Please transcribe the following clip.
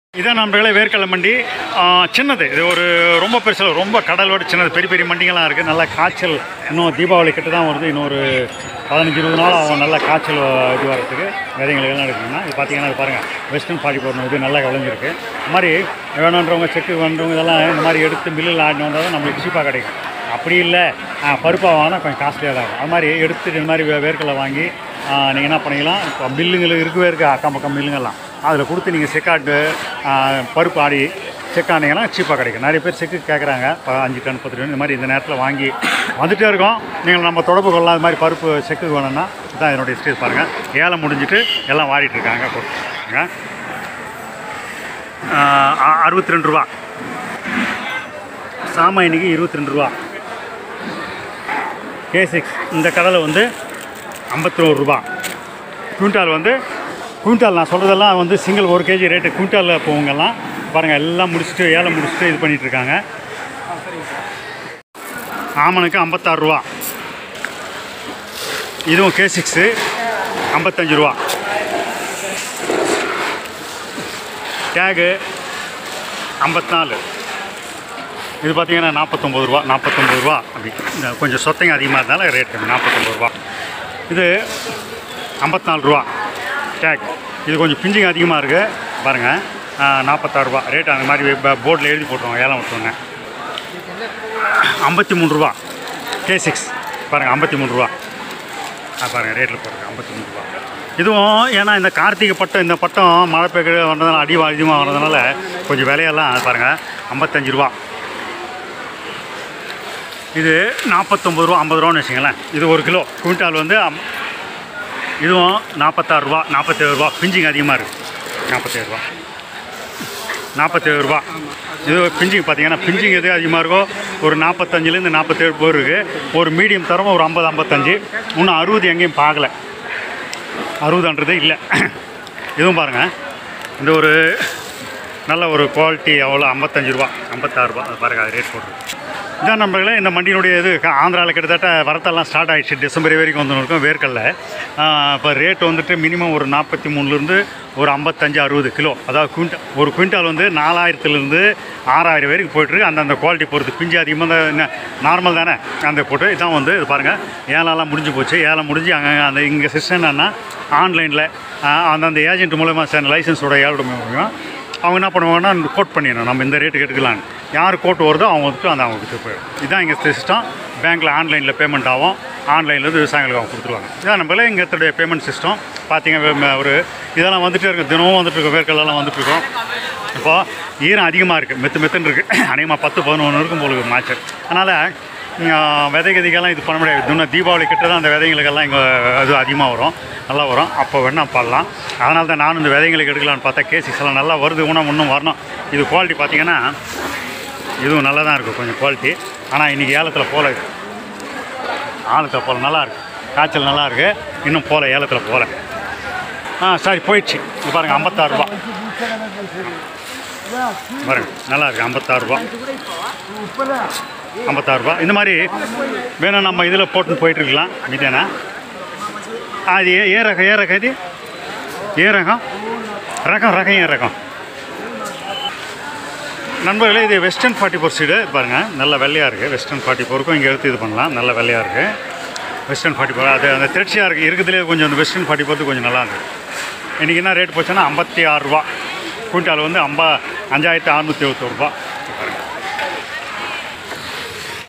இதான் நண்பர்களே வேர்க்கடலை மண்டி ஆ, சின்னது இது ஒரு ரொம்ப பெருசில் ரொம்ப கடலோட சின்னது பெரிய பெரிய மண்டிங்கெல்லாம் இருக்குது நல்லா காய்ச்சல் இன்னும் தீபாவளி கிட்ட தான் வருது இன்னும் ஒரு பதினஞ்சு இருபது நாள் ஆகும் நல்லா காய்ச்சல் இது வரதுக்கு விதைகள் எல்லாம் எடுக்கணும்னா இது பார்த்தீங்கன்னா இது பாருங்கள் வெஸ்டர்ன் ஃபார்ட்டி போடணும் இது நல்லா விளைஞ்சிருக்கு இந்த மாதிரி வேணுன்றவங்க செக்கு வேணுன்றவங்க இதெல்லாம் இந்த மாதிரி எடுத்து மில்லில் ஆடினு வந்தால் தான் நம்மளுக்கு சீப்பாக கிடைக்கும் அப்படி இல்லை பருப்பாக வாங்கினா கொஞ்சம் காஸ்ட்லியாக தான் இருக்கும் அது மாதிரி எடுத்துட்டு இந்த மாதிரி வே- வேர்க்கடலை வாங்கி நீங்கள் என்ன பண்ணிக்கலாம் இப்போ மில்லுங்கள் இருக்கவே இருக்குது அக்கம் பக்கம் மில்லுங்கெல்லாம் அதில் கொடுத்து நீங்கள் செக்காட்டு ஆ, பருப்பு ஆடி செக்கானீங்கன்னா சீப்பாக கிடைக்கும் நிறைய பேர் செக்கு கேட்குறாங்க இப்போ அஞ்சு டன் பத்து டன் இந்த மாதிரி இந்த நேரத்தில் வாங்கி வந்துட்டே இருக்கோம் நீங்கள் நம்ம தொடர்பு கொள்ளலாம் இது மாதிரி பருப்பு செக்கு வேணும்னா இதான் என்னுடைய ஸ்டேஜ் பாருங்கள் ஏழை முடிஞ்சிட்டு எல்லாம் வாடிட்டு இருக்காங்க போட்டுருக்காங்க அறுபத்தி ரெண்டு ரூபா சாமா இன்னைக்கு இருபத்தி ரெண்டு ரூபா கே சிக்ஸ் இந்த கடலை வந்து ஐம்பத்தி ஒரு ரூபா குவிண்டால் வந்து குவிண்டால் நான் சொல்கிறதெல்லாம் வந்து சிங்கிள் ஒரு கேஜி ரேட்டு குவிண்டாலில் போவங்கெல்லாம் பாருங்கள் எல்லாம் முடிச்சுட்டு ஏழை முடிச்சுட்டு இது பண்ணிட்டு இருக்காங்க ஆமனுக்கு ஐம்பத்தாறு ரூபா இதுவும் கே சிக்ஸு ஐம்பத்தஞ்சு ரூபா டேகு ஐம்பத்தினாலு இது பார்த்தீங்கன்னா நாற்பத்தொம்பது ரூபா நாற்பத்தொம்பது ரூபா அப்படி இந்த கொஞ்சம் சொத்தைங்க அதிகமாக இருந்தாலும் ரேட் கம்மி நாற்பத்தொம்பது ரூபா இது ஐம்பத்தினாலு ரூபா டேக் இது கொஞ்சம் பிஞ்சிங் அதிகமாக இருக்குது பாருங்கள் நாற்பத்தாறு ரூபா ரேட் அந்த மாதிரி போர்டில் எழுதி போட்டுருவோம் ஏலம் விட்டுருங்க ஐம்பத்தி மூணு ரூபா கே சிக்ஸ் பாருங்கள் ஐம்பத்தி மூணு ரூபா ஆ பாருங்கள் ரேட்டில் போடுங்க ஐம்பத்தி மூணு ரூபா இதுவும் ஏன்னா இந்த கார்த்திகை பட்டம் இந்த பட்டம் மழை பெய்ய வந்ததுனால அடி அதிகமாக வர்றதுனால கொஞ்சம் விலையெல்லாம் பாருங்கள் ஐம்பத்தஞ்சு ரூபா இது நாற்பத்தொம்பது ரூபா ஐம்பது ரூபான்னு வச்சுங்களேன் இது ஒரு கிலோ குவிண்டால் வந்து அம்- இதுவும் நாற்பத்தாறு ரூபா நாற்பத்தேழு ரூபா பிஞ்சிங் அதிகமாக இருக்குது நாற்பத்தேழு ரூபா நாற்பத்தேழு ரூபா இது பிஞ்சிங் பார்த்தீங்கன்னா பிஞ்சிங் எது அதிகமாக இருக்கோ ஒரு நாற்பத்தஞ்சிலேருந்து நாற்பத்தேழு பேர் இருக்குது ஒரு மீடியம் தரமாக ஒரு ஐம்பது ஐம்பத்தஞ்சு இன்னும் அறுபது எங்கேயும் பார்க்கல அறுபதுன்றது இல்லை இதுவும் பாருங்கள் இந்த ஒரு நல்ல ஒரு குவாலிட்டி எவ்வளோ ஐம்பத்தஞ்சு ரூபா ஐம்பத்தாறு ரூபா அது பாருங்கள் அது ரேட் போட்டுருக்கு இதான் நம்பர்களே இந்த மண்டியினுடைய இது ஆந்திராவில் கிட்டத்தட்ட வரத்தெல்லாம் ஸ்டார்ட் ஆகிடுச்சு டிசம்பர் வரைக்கும் வந்து இருக்கும் வேர்க்கடல இப்போ ரேட் வந்துட்டு மினிமம் ஒரு நாற்பத்தி மூணுலேருந்து ஒரு ஐம்பத்தஞ்சு அறுபது கிலோ அதாவது குவிண்டா ஒரு குவிண்டால் வந்து நாலாயிரத்துலேருந்து ஆறாயிரம் வரைக்கும் போயிட்டுருக்கு அந்தந்த குவாலிட்டி பொறுத்து பிஞ்சு அதிகமாக தான் என்ன நார்மல் தானே அந்த போட்டு இதான் வந்து இது பாருங்கள் ஏலம்லாம் முடிஞ்சு போச்சு ஏலம் முடிஞ்சு அங்கே அந்த இங்கே சிஸ்டம் என்னன்னா ஆன்லைனில் அந்தந்த ஏஜென்ட் மூலமாக லைசன்ஸோட ஏழு மூலியமாக அவங்க என்ன பண்ணுவாங்கன்னா கோட் பண்ணிடணும் நம்ம இந்த ரேட்டுக்கு எடுக்கலான்னு யார் கோட் வருதோ அவங்க வந்துட்டு அந்த அவங்களுக்கு போயிடும் இதுதான் எங்கள் சிஸ்டம் பேங்க்கில் ஆன்லைனில் பேமெண்ட் ஆகும் ஆன்லைன்லேருந்து விவசாயிகளுக்கு அவங்க கொடுத்துருவாங்க இதான் நம்மளே இங்கே எங்களுடைய பேமெண்ட் சிஸ்டம் பார்த்தீங்க வே- ஒரு இதெல்லாம் வந்துட்டே இருக்கும் தினமும் வந்துட்டு இருக்கும் வேர்க்கடலாம் வந்துட்டு இருக்கோம் இப்போ ஈரம் அதிகமாக இருக்குது மெத்து மெத்துன்னு இருக்குது அநேகமாக பத்து பதினொன்று இருக்கும் போல மாச்சு அதனால் விதை கதிகெல்லாம் இது பண்ண முடியாது இன்னும் தீபாவளி கிட்ட தான் அந்த விதைங்களுக்கெல்லாம் இங்கே இது அதிகமாக வரும் நல்லா வரும் அப்போ வேணால் பண்ணலாம் அதனால தான் நானும் இந்த விதைங்களுக்கு எடுக்கலான்னு பார்த்தா கேசிஸ் எல்லாம் நல்லா வருது இன்னும் இன்னும் வரணும் இது குவாலிட்டி பார்த்தீங்கன்னா இதுவும் நல்லா தான் இருக்கும் கொஞ்சம் குவாலிட்டி ஆனால் இன்றைக்கி ஏலத்தில் போல இது ஆழத்தில் போல நல்லா இருக்கு காய்ச்சல் நல்லா இருக்கு இன்னும் போல ஏலத்தில் போல ஆ சரி போயிடுச்சு இது பாருங்கள் ஐம்பத்தாறு ரூபா பாருங்க நல்லா இருக்கு ஐம்பத்தாறு ரூபா ஐம்பத்தாறு ரூபா இந்த மாதிரி வேணும் நம்ம இதில் போட்டுன்னு போயிட்டு இருக்கலாம் மீதானா அது ஏ ஏ ரகம் ஏ ரகம் இது ஏ ரகம் ரகம் ரகம் ஏ ரகம் நண்பர்களே இது வெஸ்டர்ன் ஃபார்ட்டி ஃபோர் சீடு பாருங்கள் நல்ல வெள்ளையாக இருக்குது வெஸ்டர்ன் ஃபார்ட்டி ஃபோருக்கும் இங்கே எடுத்து இது பண்ணலாம் நல்ல வெள்ளையாக இருக்குது வெஸ்டர்ன் ஃபார்ட்டி ஃபோர் அது அந்த திரட்சியாக இருக்குது இருக்கிறதுலே கொஞ்சம் அந்த வெஸ்டர்ன் ஃபார்ட்டி ஃபோர்த்து கொஞ்சம் நல்லா இருக்குது இன்றைக்கி என்ன ரேட் போச்சுன்னா ஐம்பத்தி ஆறு ரூபா குவிண்டால் வந்து ஐம்பா அஞ்சாயிரத்தி அறநூற்றி எழுபத்தோரு ரூபா